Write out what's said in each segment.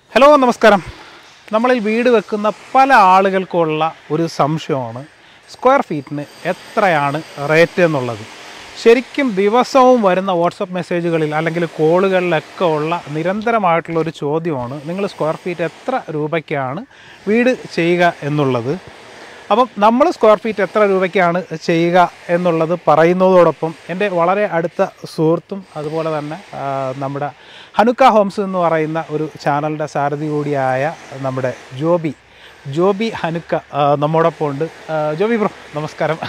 Hello നമസ്കാരം നമ്മളിൽ വീട് വെക്കുന്ന പല ആളുകൾക്കുള്ള ഒരു സംശയമാണ് സ്ക്വയർ ഫീറ്റിന് എത്രയാണ് റേറ്റ് എന്നുള്ളത് ശരിക്കും ദിവസവും വരുന്ന വാട്സപ്പ് മെസ്സേജുകളിൽ അല്ലെങ്കിൽ കോളുകളിലൊക്കെ ഉള്ള നിരന്തരമായിട്ടുള്ള ഒരു ചോദ്യമാണ് നിങ്ങൾ സ്ക്വയർ ഫീറ്റ് എത്ര രൂപയ്ക്കാണ് വീട് ചെയ്യുക എന്നുള്ളത് അപ്പം നമ്മൾ സ്ക്വയർ ഫീറ്റ് എത്ര രൂപയ്ക്കാണ് ചെയ്യുക എന്നുള്ളത് പറയുന്നതോടൊപ്പം എൻ്റെ വളരെ അടുത്ത സുഹൃത്തും അതുപോലെ തന്നെ ആ, നമ്മുടെ ഹനുക്ക ഹോംസ് എന്ന് പറയുന്ന ഒരു ചാനലിൻ്റെ സാരഥി കൂടിയായ നമ്മുടെ ജോബി ജോബി ഹനുക്ക ആ, നമ്മോടൊപ്പം ഉണ്ട് ആ, ജോബി ബ്രോ നമസ്കാരം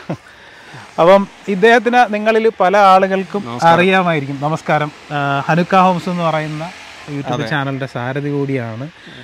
അപ്പം ഇദ്ദേഹത്തിന് നിങ്ങളിൽ പല ആളുകൾക്കും അറിയാമായിരിക്കും നമസ്കാരം ആ, ഹനുക്ക ഹോംസ് എന്ന് പറയുന്ന യൂട്യൂബ് ചാനലിൻ്റെ സാരഥി കൂടിയാണ്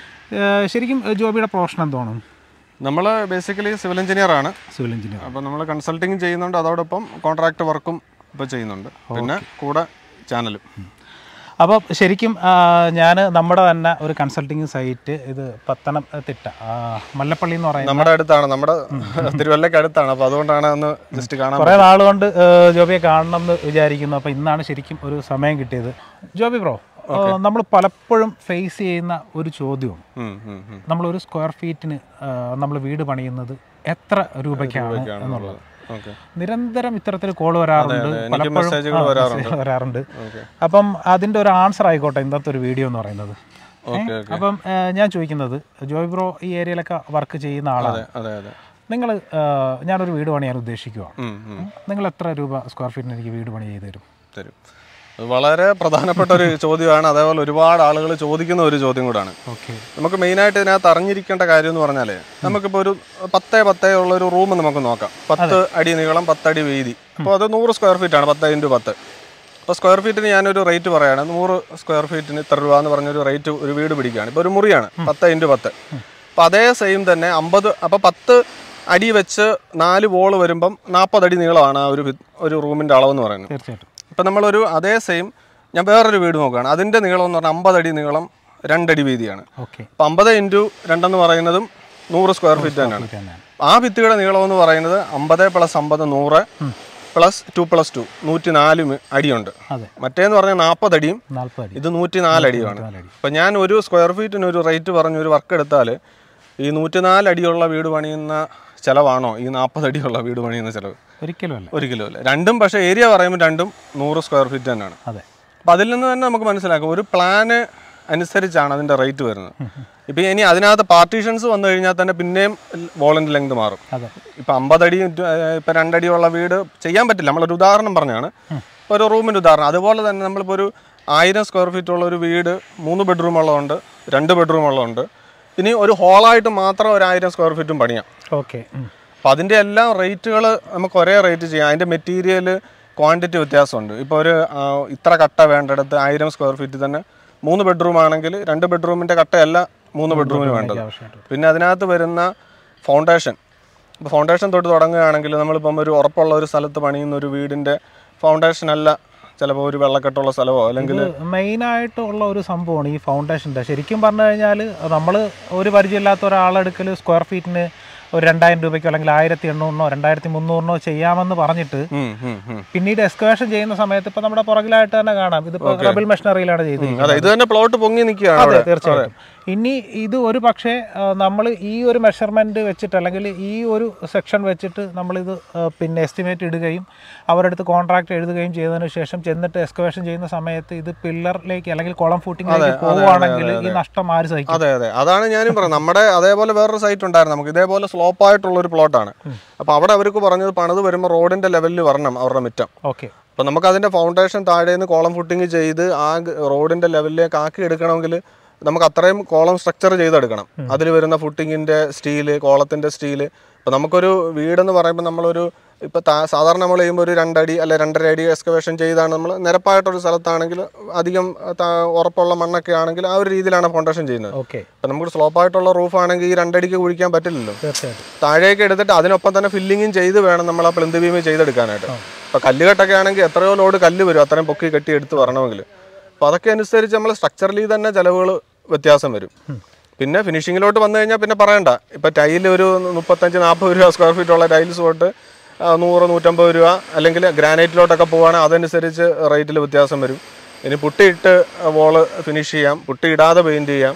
ആ, ശരിക്കും ജോബിയുടെ പ്രൊഫഷൻ എന്താണ് നമ്മൾ ബേസിക്കലി സിവിൽ എഞ്ചിനീയർ ആണ് സിവിൽ എഞ്ചിനീയർ അപ്പോൾ നമ്മൾ കൺസൾട്ടിങ് ചെയ്യുന്നുണ്ട് അതോടൊപ്പം കോൺട്രാക്ട് വർക്കും ഇപ്പോൾ ചെയ്യുന്നുണ്ട് പിന്നെ കൂടെ ചാനലും അപ്പോൾ ശരിക്കും ഞാൻ നമ്മുടെ തന്നെ ഒരു കൺസൾട്ടിങ് സൈറ്റ് ഇത് പത്തനംതിട്ട ആ, മല്ലപ്പള്ളി എന്ന് പറയുന്ന നമ്മുടെ അടുത്താണ് നമ്മുടെ തിരുവല്ലയ്ക്ക് അടുത്താണ് അപ്പോൾ അതുകൊണ്ടാണ് ഒന്ന് ജസ്റ്റ് കാണാൻ കുറേ നാൾ കൊണ്ട് ആ, ജോബിയെ കാണണം എന്ന് വിചാരിക്കുന്നു അപ്പോൾ ഇന്നാണ് ശരിക്കും ഒരു സമയം കിട്ടിയത് ജോബി ബ്രോ നമ്മൾ പലപ്പോഴും ഫേസ് ചെയ്യുന്ന ഒരു ചോദ്യവും ഉം, ഉം, ഉം. നമ്മൾ ഒരു സ്ക്വയർ ഫീറ്റിന് നമ്മൾ വീട് പണിയുന്നത് എത്ര രൂപയ്ക്കാണ് എന്നുള്ളത് ഓക്കെ നിരന്തരം ഇത്തരത്തിൽ കോൾ വരാറുണ്ട് എനിക്ക് പലപ്പോഴും മെസ്സേജുകൾ ആ, വരാറുണ്ട്. മെസ്സേജ് വരാറുണ്ട് ഓക്കെ അപ്പം അതിൻ്റെ ഒരു ആൻസർ ആയിക്കോട്ടെ ഇന്നത്തെ ഒരു വീഡിയോ എന്ന് പറയുന്നത് ഓക്കെ ഓക്കെ അപ്പം ഏഹ്, ഞാൻ ചോദിക്കുന്നത് ജോയ് ബ്രോ ഈ ഏരിയയിലൊക്കെ വർക്ക് ചെയ്യുന്ന ആളാണ് അതെ അതെ അതെ നിങ്ങൾ ഞാനൊരു വീട് പണിയാൻ ഉദ്ദേശിക്കുവാണ് ഉം, ഉം. നിങ്ങൾ എത്ര രൂപ സ്ക്വയർ ഫീറ്റിന് എനിക്ക് വീട് പണി ചെയ്ത് തരും തരും അത് വളരെ പ്രധാനപ്പെട്ട ഒരു ചോദ്യമാണ് അതേപോലെ ഒരുപാട് ആളുകൾ ചോദിക്കുന്ന ഒരു ചോദ്യം കൂടാണ് ഓക്കെ നമുക്ക് മെയിനായിട്ട് ഇതിനകത്ത് അറിഞ്ഞിരിക്കേണ്ട കാര്യം എന്ന് പറഞ്ഞാൽ നമുക്കിപ്പോൾ ഒരു പത്തേ പത്തേ ഉള്ള ഒരു റൂം നമുക്ക് നോക്കാം പത്ത് അടി നീളം പത്തടി വീതി അപ്പോൾ അത് നൂറ് സ്ക്വയർ ഫീറ്റ് ആണ് പത്ത് ഇൻറ്റു പത്ത് അപ്പോൾ സ്ക്വയർ ഫീറ്റിന് ഞാനൊരു റേറ്റ് പറയുകയാണ് നൂറ് സ്ക്വയർ ഫീറ്റിന് ഇത്ര രൂപ എന്ന് പറഞ്ഞൊരു റേറ്റ് ഒരു വീട് പിടിക്കുകയാണ് ഇപ്പോൾ ഒരു മുറിയാണ് പത്ത് ഇൻറ്റു പത്ത് അപ്പോൾ അതേ സെയിം തന്നെ അമ്പത് അപ്പോൾ പത്ത് അടി വെച്ച് നാല് വോള് വരുമ്പം നാൽപ്പത് അടി നീളമാണ് ആ ഒരു വി- ഒരു റൂമിൻ്റെ അളവെന്ന് പറയുന്നത് തീർച്ചയായിട്ടും ഇപ്പം നമ്മളൊരു അതേ സെയിം ഞാൻ വേറൊരു വീട് നോക്കുകയാണ് അതിൻ്റെ നീളം എന്ന് പറഞ്ഞാൽ അമ്പത് അടി നീളം രണ്ടടി വീതിയാണ് ഓക്കെ അപ്പം അമ്പത് ഇൻറ്റു രണ്ടെന്ന് പറയുന്നതും നൂറ് സ്ക്വയർ ഫീറ്റ് തന്നെയാണ് തന്നെയാണ് ആ ഭിത്തിയുടെ നീളം എന്ന് പറയുന്നത് അമ്പത് പ്ലസ് അമ്പത് നൂറ് പ്ലസ് ടു പ്ലസ് ടു നൂറ്റി നാല് മി- അടിയുണ്ട് അതെ മറ്റേന്ന് പറഞ്ഞാൽ നാൽപ്പത് അടിയും നാൽപ്പത് അടി ഇത് നൂറ്റി നാല് അടിയുമാണ് നാലടി അപ്പം ഞാൻ ഒരു സ്ക്വയർ ഫീറ്റിന് ഒരു റേറ്റ് പറഞ്ഞ് ഒരു വർക്ക് എടുത്താൽ ഈ നൂറ്റിനാല് അടിയുള്ള വീട് പണിയുന്ന ചിലവാണോ ഈ നാൽപ്പത് അടിയുള്ള വീട് പണിയുന്ന ചിലവ് ഒരിക്കലും അല്ല ഒരിക്കലും അല്ല രണ്ടും പക്ഷേ ഏരിയ പറയുമ്പോൾ രണ്ടും നൂറ് സ്ക്വയർ ഫീറ്റ് തന്നെയാണ് അതെ അപ്പം അതിൽ നിന്ന് തന്നെ നമുക്ക് മനസ്സിലാക്കാം ഒരു പ്ലാന് അനുസരിച്ചാണ് അതിൻ്റെ റേറ്റ് വരുന്നത് ഇപ്പം ഇനി അതിനകത്ത് പാർട്ടീഷൻസ് വന്നു കഴിഞ്ഞാൽ തന്നെ പിന്നെയും വോളിൻ്റെ ലെങ്ത് മാറും അതെ ഇപ്പം അമ്പതടി ഇപ്പം രണ്ടടിയുള്ള വീട് ചെയ്യാൻ പറ്റില്ല നമ്മളൊരു ഉദാഹരണം പറഞ്ഞാണ് ഇപ്പോൾ ഒരു റൂമിൻ്റെ ഉദാഹരണം അതുപോലെ തന്നെ നമ്മളിപ്പോൾ ഒരു ആയിരം സ്ക്വയർ ഫീറ്റ് ഉള്ള ഒരു വീട് മൂന്ന് ബെഡ്റൂം ഉള്ളതുണ്ട് രണ്ട് ബെഡ്റൂം ഉള്ളതുണ്ട് ഇനി ഒരു ഹോളായിട്ട് മാത്രം ഒരു ആയിരം സ്ക്വയർ ഫീറ്റും പണിയാം ഓക്കെ അപ്പം അതിൻ്റെ എല്ലാം റേറ്റുകൾ നമുക്ക് ഒരേ റേറ്റ് ചെയ്യാം അതിൻ്റെ മെറ്റീരിയൽ ക്വാണ്ടിറ്റി വ്യത്യാസമുണ്ട് ഇപ്പോൾ ഒരു ആ, ഇത്ര കട്ട വേണ്ടിടത്ത് ആയിരം സ്ക്വയർ ഫീറ്റ് തന്നെ മൂന്ന് ബെഡ്റൂം ആണെങ്കിൽ രണ്ട് ബെഡ്റൂമിൻ്റെ കട്ടയല്ല മൂന്ന് ബെഡ്റൂമിന് വേണ്ടത് ആവശ്യമായിട്ട് പിന്നെ അതിനകത്ത് വരുന്ന ഫൗണ്ടേഷൻ ഇപ്പോൾ ഫൗണ്ടേഷൻ തൊട്ട് തുടങ്ങുകയാണെങ്കിൽ നമ്മളിപ്പം ഒരു ഉറപ്പുള്ള ഒരു സ്ഥലത്ത് പണിയുന്ന ഒരു വീടിൻ്റെ ഫൗണ്ടേഷൻ അല്ല ചിലപ്പോൾ ഒരു വെള്ളക്കെട്ടുള്ള സ്ഥലമോ അല്ലെങ്കിൽ മെയിനായിട്ടുള്ള ഒരു സംഭവമാണ് ഈ ഫൗണ്ടേഷൻ്റെ ശരിക്കും പറഞ്ഞു കഴിഞ്ഞാൽ നമ്മൾ ഒരു പരിചയമില്ലാത്ത ഒരാളെടുക്കൽ സ്ക്വയർ ഫീറ്റിന് ഒരു രണ്ടായിരം രൂപയ്ക്കോ അല്ലെങ്കിൽ ആയിരത്തി എണ്ണൂറിനോ രണ്ടായിരത്തി മുന്നൂറിനോ ചെയ്യാമെന്ന് പറഞ്ഞിട്ട് ഉം, ഉം, ഉം. പിന്നീട് എക്സ്കവേഷൻ ചെയ്യുന്ന സമയത്ത് ഇപ്പൊ നമ്മുടെ പുറകിലായിട്ട് തന്നെ കാണാം ഇതിപ്പോ റബിൾ മെഷീനറിയിലാണ് ചെയ്തിരിക്കുന്നത് അതെ ഇത് തന്നെ പ്ലോട്ട് പൊങ്ങി നിൽക്കുകയാണ് അതെ അവിടെ തീർച്ചയായിട്ടും ഇനി ഇത് ഒരു പക്ഷേ നമ്മൾ ഈ ഒരു മെഷർമെന്റ് വെച്ചിട്ട് അല്ലെങ്കിൽ ഈ ഒരു സെക്ഷൻ വെച്ചിട്ട് നമ്മളിത് ആ, പിന്നെ എസ്റ്റിമേറ്റ് ഇടുകയും അവരുടെ അടുത്ത് കോൺട്രാക്ട് എഴുതുകയും ചെയ്തതിനു ശേഷം ചെന്നിട്ട് എക്സ്കവേഷൻ ചെയ്യുന്ന സമയത്ത് ഇത് പില്ലറിലേക്ക് അല്ലെങ്കിൽ കുളം ഫൂട്ടിങ്ങിലേക്ക് പോവുകയാണെങ്കിൽ ഈ നഷ്ടം ആര് സഹിക്കും അതെ അതെ അതാണ് ഞാനും പറയുന്നത് നമ്മുടെ അതേപോലെ വേറൊരു സൈറ്റ് ഉണ്ടായിരുന്നു നമുക്ക് ഇതേപോലെ സ്ലോപ്പ് ആയിട്ടുള്ള ഒരു പ്ലോട്ടാണ് അപ്പോൾ അവിടെ അവർക്ക് പറഞ്ഞത് പണിത് വരുമ്പോൾ റോഡിന്റെ ലെവലിൽ വരണം അവരുടെ മിറ്റം ഓക്കെ അപ്പോൾ നമുക്ക് അതിന്റെ ഫൗണ്ടേഷൻ താഴെ നിന്ന് കോളം ഫുട്ടിങ് ചെയ്ത് ആ ഗ- റോഡിന്റെ ലെവലിലേക്ക് ആക്കി എടുക്കണമെങ്കിൽ നമുക്ക് അത്രയും കോളം സ്ട്രക്ചർ ചെയ്തെടുക്കണം അതിൽ വരുന്ന ഫുട്ടിങ്ങിന്റെ സ്റ്റീല് കോളത്തിന്റെ സ്റ്റീല് ഇപ്പം നമുക്കൊരു വീടെന്ന് പറയുമ്പോൾ നമ്മളൊരു ഇപ്പം താ- സാധാരണ നമ്മൾ ചെയ്യുമ്പോൾ ഒരു രണ്ടടി അല്ലെ രണ്ടര അടി എക്സ്കവേഷൻ ചെയ്താണ് നമ്മൾ നിരപ്പായിട്ടൊരു സ്ഥലത്താണെങ്കിൽ അധികം താ- ഉറപ്പുള്ള മണ്ണൊക്കെ ആണെങ്കിൽ ആ ഒരു രീതിയിലാണ് ഫൗണ്ടേഷൻ ചെയ്യുന്നത് ഓക്കെ ഇപ്പം നമുക്ക് സ്ലോപ്പ് ആയിട്ടുള്ള റൂഫ് ആണെങ്കിൽ ഈ രണ്ടടിക്ക് കുഴിക്കാൻ പറ്റില്ലല്ലോ തീർച്ചയായിട്ടും താഴേക്ക് എടുത്തിട്ട് അതിനൊപ്പം തന്നെ ഫില്ലിങ്ങും ചെയ്ത് വേണം നമ്മൾ ആ പ്ലിന്ത് ബീം ചെയ്തെടുക്കാനായിട്ട് ഇപ്പൊ കല്ലുകെട്ടൊക്കെ ആണെങ്കിൽ എത്രയോ ലോഡ് കല്ല് വരും അത്രയും പൊക്കി കെട്ടി എടുത്ത് വരണമെങ്കിൽ അപ്പൊ അതൊക്കെ അനുസരിച്ച് നമ്മൾ സ്ട്രക്ചറലി തന്നെ ചിലവുകൾ വ്യത്യാസം വരും പിന്നെ ഫിനിഷിങ്ങിലോട്ട് വന്നു കഴിഞ്ഞാൽ പിന്നെ പറയണ്ട ഇപ്പൊ ടൈല് ഒരു മുപ്പത്തഞ്ച് നാൽപ്പത് രൂപ സ്ക്വയർ ഫീറ്റ് ഉള്ള ടൈൽസ് തൊട്ട് ആ, നൂറ് നൂറ്റമ്പത് രൂപ അല്ലെങ്കിൽ ഗ്രാനൈറ്റിലോട്ടൊക്കെ പോവുകയാണെങ്കിൽ അതനുസരിച്ച് റേറ്റിൽ വ്യത്യാസം വരും ഇനി പുട്ടിയിട്ട് വോള് ഫിനിഷ് ചെയ്യാം പുട്ടി ഇടാതെ പെയിന്റ് ചെയ്യാം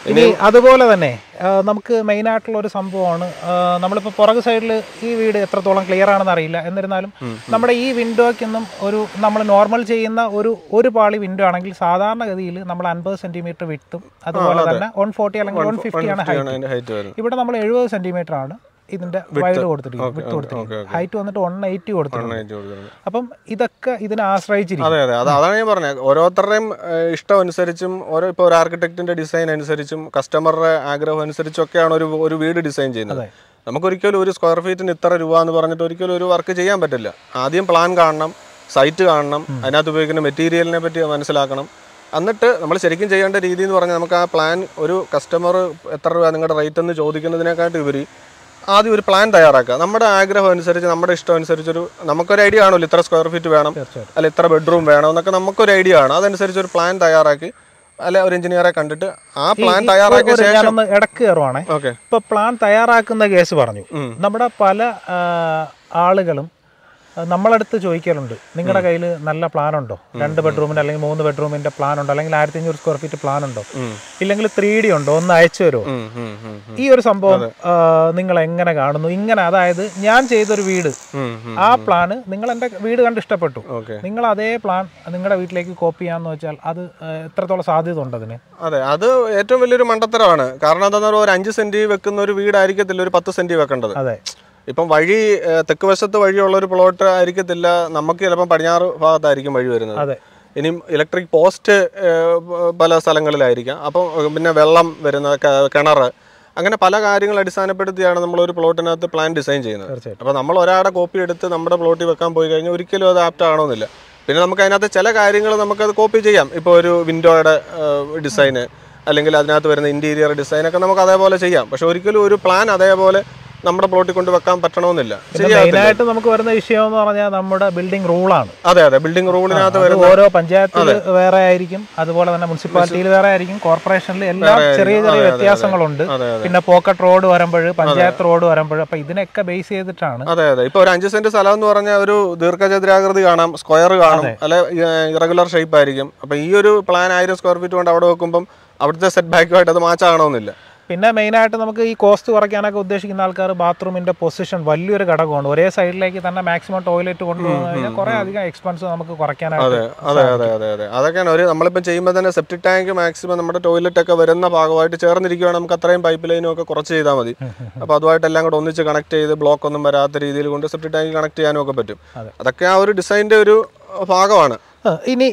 ഇനി അതുപോലെ തന്നെ ആ, നമുക്ക് മെയിൻ ആയിട്ടുള്ള ഒരു സംഭവമാണ് ആ, നമ്മളിപ്പോൾ പുറകു സൈഡിൽ ഈ വീട് എത്രത്തോളം ക്ലിയർ ആണെന്ന് അറിയില്ല എന്നിരുന്നാലും നമ്മുടെ ഈ വിൻഡോയ്ക്കൊന്നും ഒരു നമ്മൾ നോർമൽ ചെയ്യുന്ന ഒരു ഒരു പാളി വിൻഡോ ആണെങ്കിൽ സാധാരണഗതിയിൽ നമ്മൾ അൻപത് സെന്റിമീറ്റർ വിട്ടും അതുപോലെ തന്നെ വൺ ഫോർട്ടി അല്ലെങ്കിൽ വൺ ഫിഫ്റ്റി ആണ് ഹൈറ്റ് അതിന്റെ ഹൈറ്റ് വരുന്നത് ഇവിടെ നമ്മൾ എഴുപത് സെന്റിമീറ്റർ ആണ് ഇതിന്റെ വൈഡ് കൊടുത്തിരിക്കുന്നത് വിട്ട് കൊടുത്തിരിക്കുന്നത് ഹൈറ്റ് വന്നിട്ട് വൺ എയ്റ്റി കൊടുത്തിട്ടുണ്ട് height കൊടുക്കുന്നത്. അപ്പം ഇതൊക്കെ ഇതിനെ ആശ്രയിച്ചിരിക്കും അതെ അതെ അത് അതാണ് ഞാൻ പറഞ്ഞത് ഓരോരുത്തരുടെയും ഏഹ്, ഇഷ്ടം അനുസരിച്ചും ഓരോ ഇപ്പോൾ ഒരു ആർക്കിടെക്റ്റിന്റെ ഡിസൈൻ അനുസരിച്ചും കസ്റ്റമറുടെ ആഗ്രഹം അനുസരിച്ചും ഒക്കെയാണ് ഒരു ഒരു വീട് ഡിസൈൻ ചെയ്യുന്നത് അതെ. നമുക്കൊരിക്കലും ഒരു സ്ക്വയർ ഫീറ്റിന് ഇത്ര രൂപ എന്ന് പറഞ്ഞിട്ട് ഒരിക്കലും ഒരു വർക്ക് ചെയ്യാൻ പറ്റില്ല ആദ്യം പ്ലാൻ കാണണം സൈറ്റ് കാണണം അതിനകത്ത് ഉപയോഗിക്കുന്ന മെറ്റീരിയലിനെ പറ്റി മനസ്സിലാക്കണം എന്നിട്ട് നമ്മൾ ശരിക്കും ചെയ്യേണ്ട രീതി എന്ന് പറഞ്ഞാൽ നമുക്ക് ആ പ്ലാൻ ഒരു കസ്റ്റമർ എത്ര രൂപ നിങ്ങളുടെ റേറ്റ് എന്ന് ചോദിക്കുന്നതിനെക്കാട്ട് ഉപരി ആദ്യം ഒരു പ്ലാൻ തയ്യാറാക്കുക നമ്മുടെ ആഗ്രഹം അനുസരിച്ച് നമ്മുടെ ഇഷ്ടം അനുസരിച്ചൊരു നമുക്കൊരു ഐഡിയ ആണല്ലോ ഇത്ര സ്ക്വയർ ഫീറ്റ് വേണം തീർച്ചയായിട്ടും അല്ല ഇത്ര ബെഡ്റൂം വേണം എന്നൊക്കെ നമുക്കൊരു ഐഡിയ ആണ് അതനുസരിച്ച് ഒരു പ്ലാൻ തയ്യാറാക്കി അല്ലെ ഒരു എഞ്ചിനീയറെ കണ്ടിട്ട് ആ പ്ലാൻ തയ്യാറാക്കിയ ഒരു ശേഷം ഞാനൊന്ന് ഇടക്ക് കയറുവാണേ ഓക്കെ ഇപ്പൊ പ്ലാൻ തയ്യാറാക്കുന്ന കേസ് പറഞ്ഞു നമ്മുടെ പല ആ, ആളുകളും ആ, നമ്മളടുത്ത് ചോദിക്കലുണ്ട് നിങ്ങളുടെ കയ്യിൽ നല്ല പ്ലാൻ ഉണ്ടോ രണ്ട് ബെഡ്റൂമിന്റെ അല്ലെങ്കിൽ മൂന്ന് ബെഡ്റൂമിന്റെ പ്ലാൻ ഉണ്ടോ അല്ലെങ്കിൽ ആയിരത്തി അഞ്ഞൂറ് സ്ക്വയർ ഫീറ്റ് പ്ലാൻ ഉണ്ടോ ഇല്ലെങ്കിൽ ത്രീ ഡി ഉണ്ടോ ഒന്ന് അയച്ചു തരുമോ ഈ ഒരു സംഭവം ആ, നിങ്ങൾ എങ്ങനെ കാണുന്നു ഇങ്ങനെ അതായത് ഞാൻ ചെയ്തൊരു വീട് ആ പ്ലാന് നിങ്ങൾ എൻ്റെ വീട് കണ്ട് ഇഷ്ടപ്പെട്ടു ഓക്കെ നിങ്ങൾ അതേ പ്ലാൻ നിങ്ങളുടെ വീട്ടിലേക്ക് കോപ്പി ചെയ്യാന്ന് വെച്ചാൽ അത് ആ, എത്രത്തോളം സാധ്യത ഉണ്ട് അതിന് അതെ അത് ഏറ്റവും വലിയൊരു മണ്ടത്തരമാണ് കാരണം എന്താണെന്ന് പറഞ്ഞാൽ ഒരു അഞ്ച് സെന്റ് വെക്കുന്ന ഒരു വീടായിരിക്കത്തില്ല ഒരു പത്ത് സെന്റ് വെക്കേണ്ടത് അതെ ഇപ്പം വഴി ഏഹ്, തെക്ക് വശത്ത് വഴിയുള്ള ഒരു പ്ലോട്ട് ആയിരിക്കത്തില്ല നമുക്ക് ചിലപ്പം പടിഞ്ഞാറ് ഭാഗത്തായിരിക്കും വഴി വരുന്നത് അതെ ഇനി ഇലക്ട്രിക് പോസ്റ്റ് ഏഹ്, പല സ്ഥലങ്ങളിലായിരിക്കാം അപ്പം ഏഹ്, പിന്നെ വെള്ളം വരുന്ന ക- കിണർ അങ്ങനെ പല കാര്യങ്ങൾ അടിസ്ഥാനപ്പെടുത്തിയാണ് നമ്മൾ ഒരു പ്ലോട്ടിനകത്ത് പ്ലാൻ ഡിസൈൻ ചെയ്യുന്നത് തീർച്ചയായിട്ടും അപ്പോൾ നമ്മൾ ഒരാളുടെ കോപ്പി എടുത്ത് നമ്മുടെ പ്ലോട്ടിൽ വെക്കാൻ പോയി കഴിഞ്ഞാൽ ഒരിക്കലും അത് ആപ്റ്റ് ആണോന്നില്ല പിന്നെ നമുക്ക് അതിനകത്ത് ചില കാര്യങ്ങൾ നമുക്കത് കോപ്പി ചെയ്യാം ഇപ്പോൾ ഒരു വിൻഡോയുടെ ഡിസൈന് അല്ലെങ്കിൽ അതിനകത്ത് വരുന്ന ഇന്റീരിയർ ഡിസൈനൊക്കെ നമുക്ക് അതേപോലെ ചെയ്യാം പക്ഷെ ഒരിക്കലും ഒരു പ്ലാൻ അതേപോലെ നമ്മുടെ പ്ലോട്ടിൽ കൊണ്ട് വെക്കാൻ പറ്റണമെന്നില്ല ശരിയാ മെയിനായിട്ട് നമുക്ക് വരുന്ന വിഷയം എന്ന് പറഞ്ഞാൽ നമ്മുടെ ബിൽഡിംഗ് റൂളാണ് അതെ അതെ ബിൽഡിംഗ് റൂളിനകത്ത് അത് വരുന്ന ഓരോ പഞ്ചായത്തിൽ വേറെ ആയിരിക്കും അതുപോലെ തന്നെ മുനിസിപ്പാലിറ്റിയിൽ വേറെ ആയിരിക്കും കോർപ്പറേഷനിൽ എല്ലാം ചെറിയ ചെറിയ വ്യത്യാസങ്ങളുണ്ട് അതെ അതെ പിന്നെ പോക്കറ്റ് റോഡ് വരുമ്പോൾ പഞ്ചായത്ത് റോഡ് വരുമ്പോൾ അപ്പൊ ഇതിനൊക്കെ ബേസ് ചെയ്തിട്ടാണ് അതെ അതെ ഇപ്പൊ ഒരു അഞ്ച് സെന്റ് സ്ഥലം എന്ന് പറഞ്ഞാൽ ഒരു ദീർഘചതുരാകൃതി കാണാം സ്ക്വയർ കാണും അല്ലെ ഇറഗുലർ ഷേപ്പ് ആയിരിക്കും അപ്പൊ ഈ ഒരു പ്ലാൻ ആയിരം സ്ക്വയർ ഫീറ്റ് കൊണ്ട് അവിടെ വെക്കുമ്പം അവിടുത്തെ സെറ്റ് ബാക്കുമായിട്ട് അത് മാച്ച് ആകണമെന്നില്ല പിന്നെ മെയിനായിട്ട് നമുക്ക് ഈ കോസ്റ്റ് കുറയ്ക്കാനൊക്കെ ഉദ്ദേശിക്കുന്ന ആൾക്കാർ ബാത്റൂമിന്റെ പൊസിഷൻ വലിയൊരു ഘടകമാണ് ഒരേ സൈഡിലേക്ക് തന്നെ മാക്സിമം ടോയ്ലറ്റ് കൊണ്ടുപോകുന്ന കഴിഞ്ഞാൽ കുറെ അധികം എക്സ്പെൻസ് നമുക്ക് കുറയ്ക്കാനായിട്ട് അതെ അതെ അതെ അതെ അതെ അതൊക്കെയാണ് ഒരു നമ്മളിപ്പോൾ ചെയ്യുമ്പോൾ തന്നെ സെപ്റ്റിക് ടാങ്ക് മാക്സിമം നമ്മുടെ ടോയ്ലറ്റ് ഒക്കെ വരുന്ന ഭാഗമായിട്ട് ചേർന്നിരിക്കുകയാണ് നമുക്ക് അത്രയും പൈപ്പ് ലൈനും ഒക്കെ കുറച്ച് ചെയ്താൽ മതി അപ്പോൾ അതുമായിട്ട് എല്ലാം കൂടെ ഒന്നിച്ച് കണക്ട് ചെയ്ത് ബ്ലോക്ക് ഒന്നും വരാത്ത രീതിയിൽ കൊണ്ട് സെപ്റ്റിക് ടാങ്ക് കണക്ട് ചെയ്യാനും ഒക്കെ പറ്റും അതെ. അതൊക്കെ ആ ഒരു ഡിസൈൻ്റെ ഒരു ഭാഗമാണ് ആ, ഇനി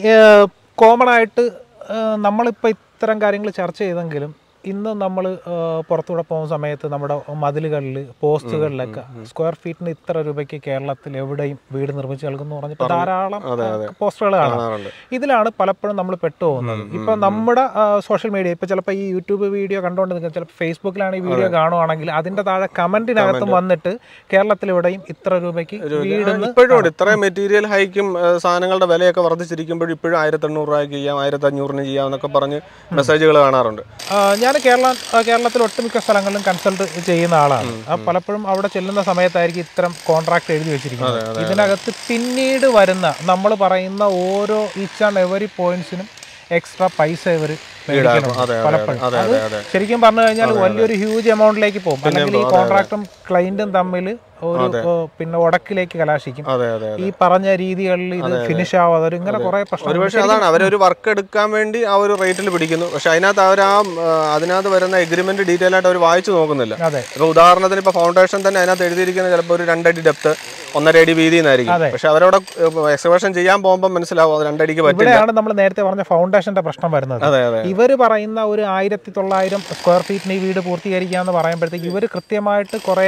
കോമൺ ആയിട്ട് നമ്മളിപ്പോൾ ഇത്തരം കാര്യങ്ങൾ ചർച്ച ചെയ്തെങ്കിലും ഇന്ന് നമ്മൾ പുറത്തൂടെ പോകുന്ന സമയത്ത് നമ്മുടെ മതിലുകളിൽ പോസ്റ്റുകളിലൊക്കെ സ്ക്വയർ ഫീറ്റിന് ഇത്ര രൂപയ്ക്ക് കേരളത്തിൽ എവിടെയും വീട് നിർമ്മിച്ച് നൽകുന്നു പറഞ്ഞിട്ട് ധാരാളം പോസ്റ്ററുകൾ കാണാം കാണാറുണ്ട് ഇതിലാണ് പലപ്പോഴും നമ്മൾ പെട്ടുപോകുന്നത് ഇപ്പൊ നമ്മുടെ സോഷ്യൽ മീഡിയ ഇപ്പൊ ചിലപ്പോൾ ഈ യൂട്യൂബ് വീഡിയോ കണ്ടുകൊണ്ട് നിൽക്കുക ചിലപ്പോൾ ഫേസ്ബുക്കിലാണ് ഈ വീഡിയോ കാണുവാണെങ്കിൽ അതിന്റെ താഴെ കമന്റിനകത്തും വന്നിട്ട് കേരളത്തിൽ എവിടെയും ഇത്ര രൂപയ്ക്ക് വീട് ഇപ്പോഴും ഉണ്ട് ഇത്രയും മെറ്റീരിയൽ ഹൈക്കും ഏഹ്, സാധനങ്ങളുടെ വിലയൊക്കെ വർദ്ധിച്ചിരിക്കുമ്പോഴും ഇപ്പോഴും ആയിരത്തി എണ്ണൂറ് രൂപയ്ക്ക് ചെയ്യാം ആയിരത്തി അഞ്ഞൂറിന് ചെയ്യാം എന്നൊക്കെ പറഞ്ഞ് മെസ്സേജുകൾ കാണാറുണ്ട് ഞാൻ കേരള ആ, കേരളത്തിൽ ഒട്ടുമിക്ക സ്ഥലങ്ങളിലും കൺസൾട്ട് ചെയ്യുന്ന ആളാണ് ആ പലപ്പോഴും അവിടെ ചെല്ലുന്ന സമയത്തായിരിക്കും ഇത്തരം കോൺട്രാക്ട് എഴുതി വെച്ചിരിക്കുന്നത് ഇതിനകത്ത് പിന്നീട് വരുന്ന നമ്മൾ പറയുന്ന ഓരോ ഈച്ച് ആൻഡ് എവറി പോയിന്റ്സിനും എക്സ്ട്രാ പൈസ ഇവർ മേടിക്കുന്നുണ്ട് അതെ, അതെ, പലപ്പോഴും അതെ, അത് അതെ, അതെ. ശരിക്കും പറഞ്ഞു കഴിഞ്ഞാൽ വലിയൊരു ഹ്യൂജ് എമൗണ്ടിലേക്ക് പോകും അല്ലെങ്കിൽ ഈ കോൺട്രാക്ടും ക്ലയന്റും തമ്മിൽ ഒരു ഏ, പിന്നെ ഉടക്കിലേക്ക് കലാശിക്കും അതെ അതെ ഈ പറഞ്ഞ രീതികളിൽ ഇത് ഫിനിഷ് ആവാതെ ഒരു ഇങ്ങനെ കുറെ പ്രശ്നം ഒരുപക്ഷെ അതാണ് അവരൊരു വർക്ക് എടുക്കാൻ വേണ്ടി ആ ഒരു റേറ്റിൽ പിടിക്കുന്നു പക്ഷെ അതിനകത്ത് അവർ ആ ആ, അതിനകത്ത് വരുന്ന എഗ്രിമെന്റ് ഡീറ്റെയിൽ ആയിട്ട് അവർ വായിച്ചു നോക്കുന്നില്ല അതെ ഇപ്പൊ ഉദാഹരണത്തിന് ഇപ്പൊ ഫൗണ്ടേഷൻ തന്നെ അതിനകത്ത് എഴുതിയിരിക്കുന്നത് ചിലപ്പോൾ ഒരു രണ്ടടി ഡെപ്ത് ഒന്നര അടി വീതി എന്നായിരിക്കും അതെ. പക്ഷെ അവരവിടെ എക്സ്കവേഷൻ ചെയ്യാൻ പോകുമ്പോൾ മനസ്സിലാവും അത് രണ്ടടിക്ക് പറ്റില്ല ഇവിടെയാണ് നമ്മൾ നേരത്തെ പറഞ്ഞ ഫൗണ്ടേഷന്റെ പ്രശ്നം വരുന്നത് അതെ അതെ ഇവർ പറയുന്ന ഒരു ആയിരത്തി തൊള്ളായിരം സ്ക്വയർ ഫീറ്റിന് ഈ വീട് പൂർത്തീകരിക്കുക എന്ന് പറയുമ്പോഴത്തേക്ക് ഇവർ കൃത്യമായിട്ട് കുറേ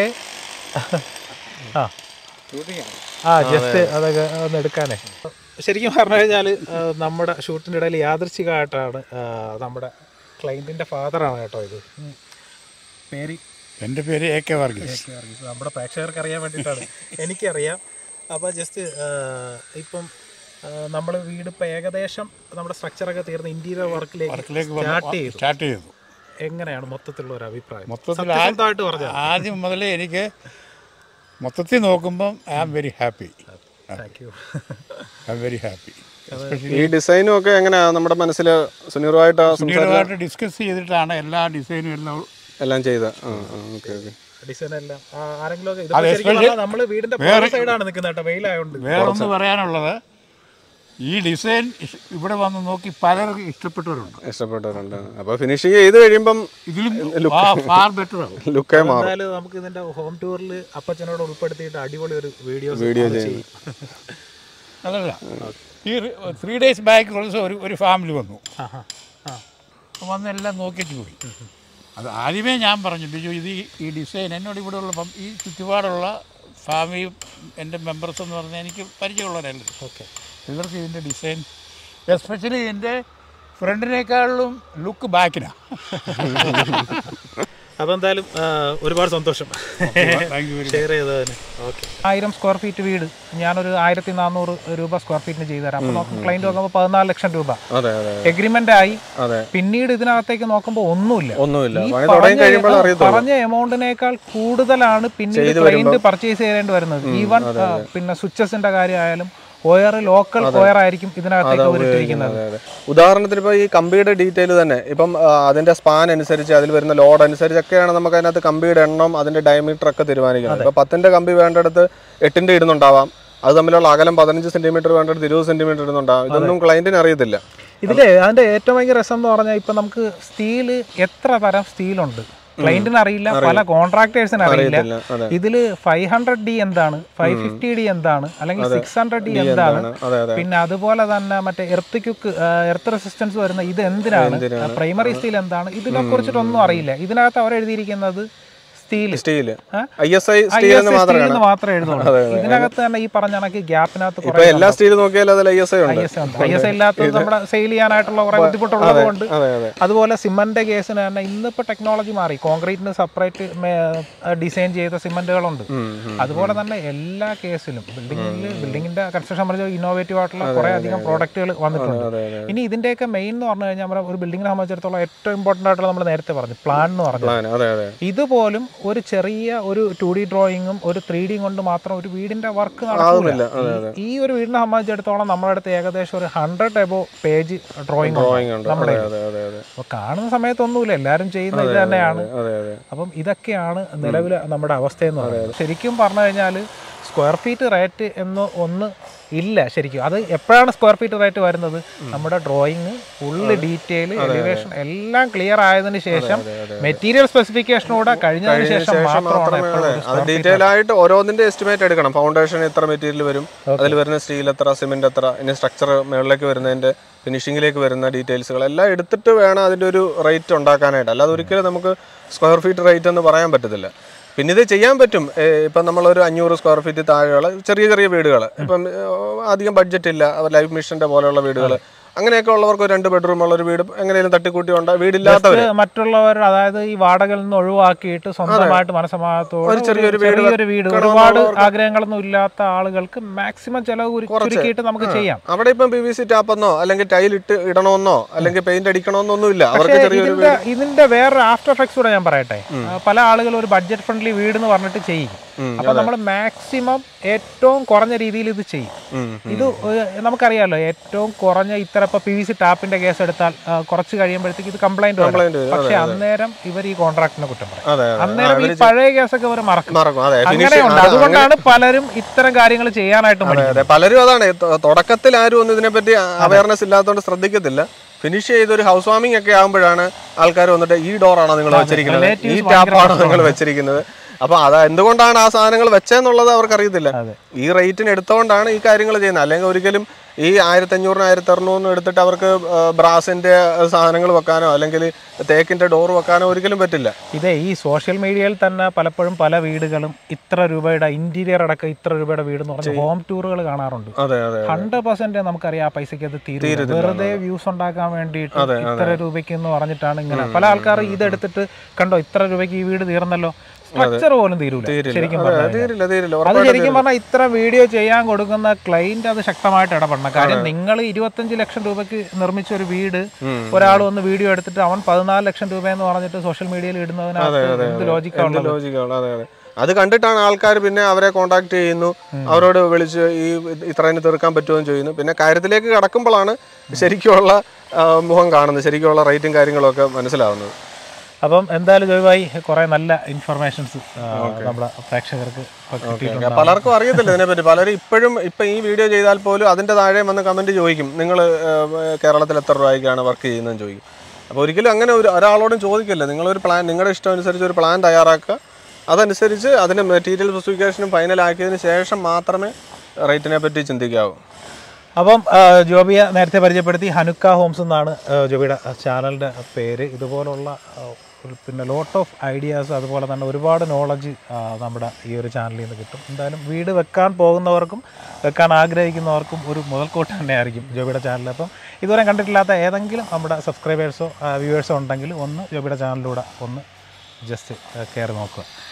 ആ ആ ജസ്റ്റ് അതൊക്കെ ഒന്ന് എടുക്കാനേ ശരിക്കും പറഞ്ഞു കഴിഞ്ഞാൽ നമ്മുടെ ഷൂട്ടിൻ്റെ ഇടയിൽ യാദൃച്ഛികമായിട്ടാണ് ആ, നമ്മുടെ ക്ലൈൻറ്റിൻ്റെ ഫാദറാണ് കേട്ടോ ഇത് ഉം. പേര് എൻ്റെ പേര് എ കെ വർഗീസ് വർഗീസ്. നമ്മുടെ പ്രേക്ഷകർക്ക് അറിയാൻ വേണ്ടിയിട്ടാണ് എനിക്കറിയാം അപ്പോൾ ജസ്റ്റ് ഇപ്പം നമ്മൾ വീട് ഇപ്പം ഏകദേശം നമ്മുടെ സ്ട്രക്ചറൊക്കെ തീർന്ന് ഇന്റീരിയർ വർക്കിലേക്ക് വർക്കിലേക്ക് സ്റ്റാർട്ട് ചെയ്തു സ്റ്റാർട്ട് ചെയ്തു എങ്ങനെയാണ് മൊത്തത്തിലുള്ള ഒരു അഭിപ്രായം മൊത്തത്തിൽ സത്യസന്ധമായിട്ട് പറഞ്ഞാൽ ആദ്യം മുതലേ എനിക്ക് മൊത്തത്തിൽ നോക്കുമ്പം I am very happy thank you I am very happy ഈ ഡിസൈനും ഒക്കെ എങ്ങനെയാ നമ്മുടെ മനസ്സിൽ സുനീറുമായിട്ട് സംസാരിച്ച് സുനീറുമായിട്ട് ഡിസ്കസ് ചെയ്തിട്ടാണ് എല്ലാ ഡിസൈനും എല്ലാം എല്ലാം ചെയ്ത ഓക്കെ ഓക്കെ ഡിസൈൻ എല്ലാം ആ, ആരെങ്കിലും ഒക്കെ ഇതിപ്പോ ശരിക്കും പറഞ്ഞാൽ നമ്മള് വീടിന്റെ സൈഡാണ് നിൽക്കുന്നത് കേട്ടോ വെയിലായോണ്ട് വേറൊന്ന് പറയാനുള്ളത് ഈ ഡിസൈൻ ഇഷ്- ഇവിടെ വന്ന് നോക്കി പലർക്കും ഇഷ്ടപ്പെട്ടവരുണ്ട് ഇഷ്ടപ്പെട്ടവരുണ്ട് അപ്പോൾ ഫിനിഷിങ് ചെയ്ത് കഴിയുമ്പം ഇതിലും ഫാർ ബെറ്റർ ആവും ലുക്കേ മാറും എന്തായാലും നമുക്ക് ഇതിന്റെ ഹോം ടൂറിൽ അപ്പച്ചനോട് ഉൾപ്പെടുത്തിയിട്ട് അടിപൊളി ഒരു വീഡിയോ വീഡിയോ ചെയ്യും അതല്ല ഈ ത്രീ ഡേയ്സ് ബാക്ക് ഓൾസോ ഒരു ഒരു ഫാമിലി വന്നു വന്ന് എല്ലാം നോക്കിയിട്ട് പോയി അത് ആദ്യമേ ഞാൻ പറഞ്ഞു ബിജു ഇത് ഈ- ഈ ഡിസൈൻ എന്നോട് ഇവിടെ ഉള്ള പം- ഈ ചുറ്റുപാടുള്ള ഫാമിലിയും എൻ്റെ മെമ്പേഴ്സ് എന്ന് പറഞ്ഞാൽ എനിക്ക് പരിചയമുള്ളവരല്ല ഓക്കെ ഇവർക്ക് ഇതിൻ്റെ ഡിസൈൻ എസ്പെഷ്യലി എൻ്റെ ഫ്രണ്ടിനേക്കാളും ലുക്ക് ബാക്കിനാണ് അപ്പോൾ എന്തായാലും ആ, ഒരുപാട് സന്തോഷം താങ്ക് യു വെരി ഷെയർ ചെയ്തതിന് ഓക്കെ ആയിരം സ്ക്വയർ ഫീറ്റ് വീട് ഞാനൊരു ആയിരത്തി നാനൂറ് രൂപ സ്ക്വയർ ഫീറ്റിന് ചെയ്തു തരാം അപ്പോൾ നോക്കും ക്ലൈൻറ്റ് നോക്കുമ്പോൾ പതിനാല് ലക്ഷം രൂപ അതെ അതെ എഗ്രിമെന്റ് ആയി അതെ പിന്നീട് ഇതിനകത്തേക്ക് നോക്കുമ്പോൾ ഒന്നുമില്ല ഒന്നുമില്ല ഈ പണി തുടങ്ങി പറഞ്ഞ- കഴിയുമ്പോൾ അറിയത്തുള്ളൂ പറഞ്ഞ എമൗണ്ടിനേക്കാൾ കൂടുതലാണ് പിന്നീട് ക്ലൈന്റ് പർച്ചേസ് ചെയ്യേണ്ടി വരുന്നത് ഈവൻ പിന്നെ സ്വിച്ചസിന്റെ കാര്യമായാലും ഒയർ ലോക്കൽ ഒയർ ആയിരിക്കും ഇതിനകത്തേക്ക് അവരിട്ടിരിക്കുന്നത് അതെ അതെ ഉദാഹരണത്തിന് ഇപ്പോൾ ഈ കമ്പിയുടെ ഡീറ്റെയിൽ തന്നെ ഇപ്പം ആ, അതിന്റെ സ്പാൻ അനുസരിച്ച് അതിൽ വരുന്ന ലോഡ് അനുസരിച്ചൊക്കെയാണ് നമുക്ക് അതിനകത്ത് കമ്പിയുടെ എണ്ണം അതിന്റെ ഡയമീറ്റർ ഒക്കെ തീരുമാനിക്കുന്നത് ഇപ്പോൾ പത്തിന്റെ കമ്പി വേണ്ടടുത്ത് എട്ടിന്റെ ഇടുന്നുണ്ടാവാം അത് തമ്മിലുള്ള അകലം പതിനഞ്ച് സെന്റിമീറ്റർ വേണ്ടടുത്ത് ഇരുപത് സെന്റിമീറ്റർ ഇടുന്നുണ്ടാവാം ഇതൊന്നും ക്ലയന്റിന് അറിയത്തില്ല ഇതിലെ അതിന്റെ ഏറ്റവും ഭയങ്കര രസം എന്ന് പറഞ്ഞാൽ ഇപ്പൊ നമുക്ക് സ്റ്റീല് എത്ര തരം സ്റ്റീലുണ്ട് ക്ലൈന്റിന് അറിയില്ല പല കോൺട്രാക്ടേഴ്സിന് അറിയില്ല ഇല്ല, അതെ ഇതില് ഫൈവ് ഹൺഡ്രഡ് ഡി എന്താണ് ഫൈവ് ഫിഫ്റ്റി ഡി എന്താണ് അല്ലെങ്കിൽ സിക്സ് ഹൺഡ്രഡ് ഡി എന്താണ് അതെ അതെ പിന്നെ അതുപോലെ തന്നെ മറ്റേ എർത്ത് ക്യുക്ക് എർത്ത് റെസിസ്റ്റൻസ് വരുന്ന ഇത് എന്തിനാണ് പ്രൈമറി സ്റ്റീൽ എന്താണ് ഇതിനെ കുറിച്ചിട്ടൊന്നും അറിയില്ല ഇതിനകത്ത് അവർ എഴുതിയിരിക്കുന്നത് സ്റ്റീൽ സ്റ്റീല് ആ? ഐ എസ് ഐ സ്റ്റീൽ എന്ന് മാത്രമാണ് മാത്രമേ എഴുതുള്ളൂ ഇതിനകത്ത് തന്നെ ഈ പറഞ്ഞ കണക്ക് ഗ്യാപ്പിനകത്ത് ഇപ്പൊ കുറെ എല്ലാ സ്റ്റീൽ നോക്കിയാലും അതിൽ ഐ എസ് ഐ ഉണ്ട് ഐ എസ് ഉണ്ട് ഐ എസ് ഇല്ലാത്തത് നമ്മുടെ സെയിൽ ചെയ്യാനായിട്ടുള്ള കുറെ ബുദ്ധിമുട്ടുള്ളത് കൊണ്ട് അതെ അതെ അതുപോലെ സിമന്റ് കേസിന് തന്നെ ഇന്നിപ്പോൾ ടെക്നോളജി മാറി കോൺക്രീറ്റിന് സെപ്പറേറ്റ് ഡിസൈൻ ചെയ്ത സിമന്റുകളുണ്ട് അതുപോലെ തന്നെ എല്ലാ കേസിലും ബിൽഡിങ്ങിൽ ബിൽഡിങ്ങിന്റെ കൺസ്ട്രക്ഷൻ സംബന്ധിച്ച് ഇന്നോവേറ്റീവ് ആയിട്ടുള്ള കുറെ അധികം പ്രോഡക്റ്റുകൾ വന്നിട്ടുണ്ട് അതെ അതെ ഇനി ഇതിന്റെയൊക്കെ മെയിൻ എന്ന് പറഞ്ഞു കഴിഞ്ഞാൽ നമ്മുടെ ഒരു ബിൽഡിങ്ങിനെ സംബന്ധിച്ചിടത്തോളം ഏറ്റവും ഇമ്പോർട്ടൻ്റ് ആയിട്ടുള്ള നമ്മൾ നേരത്തെ പറഞ്ഞു പ്ലാൻ എന്ന് പറഞ്ഞു പ്ലാൻ അതെ അതെ ഇതുപോലും ഒരു ചെറിയ ഒരു ടു ഡി ഡ്രോയിങ്ങും ഒരു ത്രീ ഡിയും കൊണ്ട് മാത്രം ഒരു വീടിന്റെ വർക്ക് ആവുന്നില്ല അതെ അതെ ഈ ഒരു വീടിനെ സംബന്ധിച്ചിടത്തോളം നമ്മുടെ അടുത്ത് ഏകദേശം ഒരു hundred above page drawing drawing ഉണ്ട് നമ്മുടെ അതെ അതെ അതെ അതെ അപ്പോൾ കാണുന്ന സമയത്തൊന്നുമില്ല എല്ലാവരും ചെയ്യുന്ന ഇത് തന്നെയാണ് അതെ അതെ അപ്പം ഇതൊക്കെയാണ് നിലവിൽ നമ്മുടെ അവസ്ഥയെന്ന് പറയുന്നത് ശരിക്കും പറഞ്ഞു കഴിഞ്ഞാൽ സ്ക്വയർ ഫീറ്റ് റേറ്റ് എന്ന് ഒന്ന് ഇല്ല ശരിക്കും അത് എപ്പോഴാണ് സ്ക്വയർ ഫീറ്റ് റേറ്റ് വരുന്നത് നമ്മുടെ ഡ്രോയിങ് ഫുള്ള് ഡീറ്റെയിൽ എലിവേഷൻ എല്ലാം ക്ലിയർ ആയതിനു ശേഷം മെറ്റീരിയൽ സ്പെസിഫിക്കേഷനോടെ കഴിഞ്ഞതിന് ശേഷം മാത്രമാണ് എപ്പോഴും ഒരു അത് ഡീറ്റെയിൽ ആയിട്ട് ഓരോന്നിന്റെ എസ്റ്റിമേറ്റ് എടുക്കണം ഫൗണ്ടേഷൻ എത്ര മെറ്റീരിയൽ വരും അതിൽ വരുന്ന സ്റ്റീൽ എത്ര സിമെന്റ് എത്ര ഇനി സ്ട്രക്ചർ മുകളിലേക്ക് വരുന്നതിന്റെ ഫിനിഷിങ്ങിലേക്ക് വരുന്ന ഡീറ്റെയിൽസുകൾ എല്ലാം എടുത്തിട്ട് വേണം അതിന്റെ ഒരു റേറ്റ് ഉണ്ടാക്കാനായിട്ട് അല്ലാതെ ഒരിക്കലും നമുക്ക് സ്ക്വയർ ഫീറ്റ് റേറ്റ് എന്ന് പറയാൻ പറ്റത്തില്ല പിന്നെ ഇത് ചെയ്യാൻ പറ്റും ഏ, ഇപ്പം നമ്മളൊരു അഞ്ഞൂറ് സ്ക്വയർ ഫീറ്റ് താഴെയുള്ള ചെറിയ ചെറിയ വീടുകൾ ഇപ്പം ഏ, അധികം ബഡ്ജറ്റ് ഇല്ല ലൈഫ് മിഷന്റെ പോലെയുള്ള വീടുകൾ അങ്ങനെയൊക്കെ ഉള്ളവർക്ക് ഒരു രണ്ട് ബെഡ്റൂം ഉള്ള ഒരു വീട് എങ്ങനെയും തട്ടിക്കൂട്ടി ഉണ്ട് വീടില്ലാത്തവർ ഇത് മറ്റുള്ളവർ അതായത് ഈ വാടകയിൽ നിന്ന് ഒഴിവാക്കിയിട്ട് സ്വന്തമായിട്ട് മനസ്സമാനത്തോടെ ഒരു ചെറിയൊരു ഒരു ചെറിയൊരു വീട് ഒരുപാട് ആഗ്രഹങ്ങളൊന്നും ഇല്ലാത്ത ആളുകൾക്ക് മാക്സിമം ചെലവ് കുറി- ചുരുക്കിയിട്ട് നമുക്ക് ചെയ്യാം അവിടെ ഇപ്പം പി വി സി ടാപ്പെന്നോ അല്ലെങ്കിൽ ടൈൽ ഇട്ട് ഇടണമെന്നോ അല്ലെങ്കിൽ പെയിന്റ് അടിക്കണമെന്നൊന്നുമില്ല അവർക്ക് പക്ഷേ ചെറിയൊരു ഇതിന്റെ ഇതിന്റെ വേറെ ആഫ്റ്റർ എഫക്ട്സ് കൂടെ ഞാൻ പറയട്ടെ ആ, പല ആളുകളും ഒരു ബഡ്ജറ്റ് ഫ്രണ്ട്ലി വീട് എന്ന് പറഞ്ഞിട്ട് ചെയ്യും അപ്പൊ നമ്മൾ മാക്സിമം ഏറ്റവും കുറഞ്ഞ രീതിയിൽ ഇത് ചെയ്യും ഉം, ഇത് ഒരു- നമുക്കറിയാലോ ഏറ്റവും കുറഞ്ഞ ഇത്ര ഇപ്പൊ പി വി സി ടാപ്പിന്റെ കേസ് എടുത്താൽ ആ, കുറച്ച് കഴിയുമ്പോഴത്തേക്ക് ഇത് കംപ്ലൈന്റ് Complaint വരും, പക്ഷെ അന്നേരം ഇവർ ഈ കോൺട്രാക്ടിനെ കുറ്റം പറയും അതെ അതെ അന്നേരം ഈ പഴയ കേസൊക്കെ ഇവർ മറക്കും മറക്കും അതെ ഫിനിഷ് അങ്ങനെയുണ്ട് അതുകൊണ്ടാണ് പലരും ഇത്തരം കാര്യങ്ങൾ ചെയ്യാനായിട്ട് അതെ മടിക്കുന്നത് അതെ പലരും അതാണ് ത- തുടക്കത്തിൽ ആരും ഒന്നും ഇതിനെപ്പറ്റി അവയർനെസ് ഇല്ലാത്തതുകൊണ്ട് ശ്രദ്ധിക്കത്തില്ല ഫിനിഷ് ചെയ്ത് ഒരു ഹൗസ് വാമിംഗ് ഒക്കെ ആകുമ്പോഴാണ് ആൾക്കാർ വന്നിട്ട് ഈ ഡോറാണോ നിങ്ങൾ വെച്ചിരിക്കുന്നത് ഈ relatives ടാപ്പാണോ നിങ്ങൾ വെച്ചിരിക്കുന്നത് അപ്പൊ അത് എന്തുകൊണ്ടാണ് ആ സാധനങ്ങൾ വെച്ചതെന്നുള്ളത് അവർക്ക് അറിയത്തില്ല അതെ. ഈ റേറ്റിന് എടുത്തുകൊണ്ടാണ് ഈ കാര്യങ്ങൾ ചെയ്യുന്നത് അല്ലെങ്കിൽ ഒരിക്കലും ഈ ആയിരത്തി അഞ്ഞൂറിന് ആയിരത്തി അറുന്നൂറിന് എടുത്തിട്ട് അവർക്ക് ബ്രാസിന്റെ സാധനങ്ങൾ വെക്കാനോ അല്ലെങ്കിൽ തേക്കിന്റെ ഡോർ വെക്കാനോ ഒരിക്കലും പറ്റില്ല ഇതേ ഈ സോഷ്യൽ മീഡിയയിൽ തന്നെ പലപ്പോഴും പല വീടുകളും ഇത്ര രൂപയുടെ ഇന്റീരിയർ അടക്കം ഇത്ര രൂപയുടെ വീട് എന്ന് പറഞ്ഞ ഹോം ടൂറുകൾ കാണാറുണ്ട് അതെ അതെ ഹൺഡ്രഡ് പെർസെന്റ് നമുക്കറിയാം ആ പൈസക്ക് അത് തീരും വെറുതെ വ്യൂസ് ഉണ്ടാക്കാൻ വേണ്ടിയിട്ട് ഇത്ര രൂപയ്ക്ക് എന്ന് പറഞ്ഞിട്ടാണ് ഇങ്ങനെ പല ആൾക്കാർ ഇതെടുത്തിട്ട് കണ്ടോ ഇത്ര രൂപയ്ക്ക് ഈ വീട് തീർന്നല്ലോ സ്ട്രക്ചർ പോലും തീരൂല ശരിക്കും അതെ, പറഞ്ഞാൽ തീരില്ല തീരില്ല അത് ഉറപ്പായിട്ടും ശരിക്കും പറഞ്ഞാൽ ഇത്ര വീഡിയോ ചെയ്യാൻ കൊടുക്കുന്ന ക്ലൈന്റ് അത് ശക്തമായിട്ട് ഇടപെടണം കാര്യം നിങ്ങൾ ഇരുപത്തഞ്ച് ലക്ഷം രൂപയ്ക്ക് നിർമ്മിച്ച ഒരു വീട് ഒരാൾ വന്ന് വീഡിയോ എടുത്തിട്ട് അവൻ പതിനാല് ലക്ഷം രൂപ എന്ന് പറഞ്ഞിട്ട് സോഷ്യൽ മീഡിയയിൽ ഇടുന്നതിനകത്ത് എന്ത് ലോജിക്കാണുള്ളത് ലോജിക്കാണ് അതെ അതെ അത് കണ്ടിട്ടാണ് ആൾക്കാർ പിന്നെ അവരെ കോണ്ടാക്ട് ചെയ്യുന്നു അവരോട് വിളിച്ച് ഈ ഇത്രയും തീർക്കാൻ പറ്റുമോ എന്ന് ചോദിക്കുന്നു പിന്നെ കാര്യത്തിലേക്ക് കടക്കുമ്പോഴാണ് ശരിക്കുമുള്ള ആ, മുഖം കാണുന്നത് ശരിക്കുമുള്ള റേറ്റും കാര്യങ്ങളൊക്കെ മനസ്സിലാവുന്നത് അപ്പം എന്തായാലും ജോയിവായി കുറേ നല്ല ഇൻഫർമേഷൻസ് നമ്മുടെ പ്രേക്ഷകർക്ക് ഇപ്പൊ കിട്ടിയിട്ടുണ്ട് പലർക്കും അറിയത്തില്ല ഇതിനെപ്പറ്റി പലരും ഇപ്പോഴും ഇപ്പം ഈ വീഡിയോ ചെയ്താൽ പോലും അതിൻ്റെ താഴെ വന്ന് കമൻറ്റ് ചോദിക്കും നിങ്ങൾ കേരളത്തിൽ എത്ര രൂപയ്ക്കാണ് വർക്ക് ചെയ്യുന്നതെന്ന് ചോദിക്കും അപ്പോൾ ഒരിക്കലും അങ്ങനെ ഒരു ഒരാളോടും ചോദിക്കില്ല നിങ്ങളൊരു പ്ലാൻ നിങ്ങളുടെ ഇഷ്ടം അനുസരിച്ച് ഒരു പ്ലാൻ തയ്യാറാക്കുക അതനുസരിച്ച് അതിൻ്റെ മെറ്റീരിയൽ സ്പെസിഫിക്കേഷനും ഫൈനലാക്കിയതിന് ശേഷം മാത്രമേ റേറ്റിനെ പറ്റി ചിന്തിക്കാവൂ അപ്പം ആ, ജോബിയെ നേരത്തെ പരിചയപ്പെടുത്തി ഹനുക്ക ഹോംസ് എന്നാണ് ആ, ജോബിയുടെ ചാനലിൻ്റെ പേര് ഇതുപോലുള്ള ആ, ഒരു പിന്നെ ലോട്ട് ഓഫ് ഐഡിയാസ് അതുപോലെ തന്നെ ഒരുപാട് നോളജ് നമ്മുടെ ഈ ഒരു ചാനലിൽ നിന്ന് കിട്ടും എന്തായാലും വീട് വെക്കാൻ പോകുന്നവർക്കും വെക്കാൻ ആഗ്രഹിക്കുന്നവർക്കും ഒരു മുതൽക്കൂട്ട് തന്നെയായിരിക്കും ജോബിയുടെ ചാനൽ അപ്പം ഇതുവരെ കണ്ടിട്ടില്ലാത്ത ഏതെങ്കിലും നമ്മുടെ സബ്സ്ക്രൈബേഴ്സോ വ്യൂവേഴ്സോ ഉണ്ടെങ്കിൽ ഒന്ന് ജോബിയുടെ ചാനലിലൂടെ ഒന്ന് ജസ്റ്റ് കയറി നോക്കുക